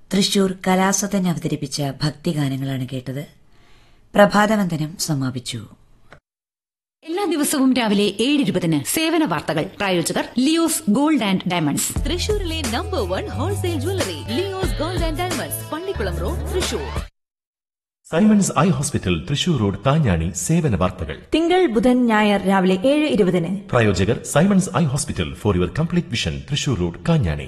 തൃശൂർ കലാസദൻ അവതരിപ്പിച്ച ഭക്തിഗാനങ്ങളാണ് കേട്ടത് പ്രഭാതവന്ദനം സമാപിച്ചു എല്ലാ ദിവസവും രാവിലെ ഏഴ് ഇരുപതിന് സേവന വാർത്തകൾ പ്രായോജകർ ലിയോസ് ഗോൾഡ് ആൻഡ് ഡയമണ്ട്സ് തൃശൂരിലെ number one wholesale jewellery Leo's gold and diamonds Pallikkulam road Thrissur Simons eye hospital Thrissur road Kanjani സേവന വാർത്തകൾ തിങ്കൾ ബുധൻ ഞായർ രാവിലെ ഏഴ് ഇരുപതിന് പ്രായോജകർ Simons eye hospital for your complete vision Thrissur road Kanjani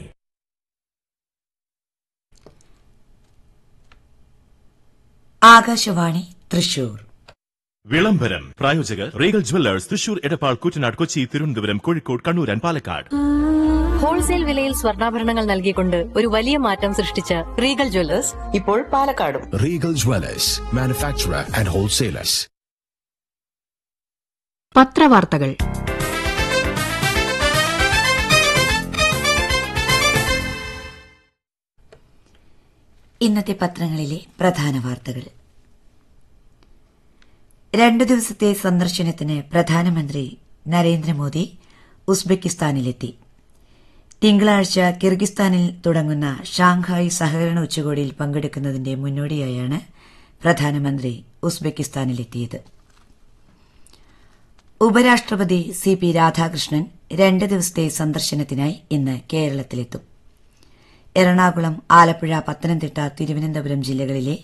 Akashvani Thrissur വിളംബരം പ്രായോജകർ Regal Jewellers Thrissur Edappal Kuttanad Kochi Thiruvananthapuram Kozhikode Kannur and Palakkad wholesale വിലയിൽ സ്വർണ്ണാഭരണങ്ങൾ നൽകിക്കൊണ്ട് ഒരു വലിയ മാറ്റം സൃഷ്ടിച്ച റീഗൽ ജ്വല്ലേഴ്സ് ഇപ്പോൾ പാലക്കാടും Regal Dwellers, manufacturer and wholesalers. പത്രവാർത്തകൾ ഇന്നത്തെ പത്രങ്ങളിലെ പ്രധാന വാർത്തകൾ രണ്ടു ദിവസത്തെ സന്ദർശനത്തിന് പ്രധാനമന്ത്രി നരേന്ദ്രമോദി ഉസ്ബെക്കിസ്ഥാനിലെത്തി തിങ്കളാഴ്ച കിർഗിസ്ഥാനിൽ തുടങ്ങുന്ന ഷാങ്ഹായ് സഹകരണ ഉച്ചകോടിയിൽ പങ്കെടുക്കുന്നതിന്റെ മുന്നോടിയായാണ് പ്രധാനമന്ത്രി ഉസ്ബെക്കിസ്ഥാനിലെത്തിയത് ഉപരാഷ്ട്രപതി സി പി രാധാകൃഷ്ണൻ രണ്ട് ദിവസത്തെ സന്ദർശനത്തിനായി ഇന്ന് കേരളത്തിലെത്തും എറണാകുളം ആലപ്പുഴ പത്തനംതിട്ട തിരുവനന്തപുരം ജില്ലകളിലെ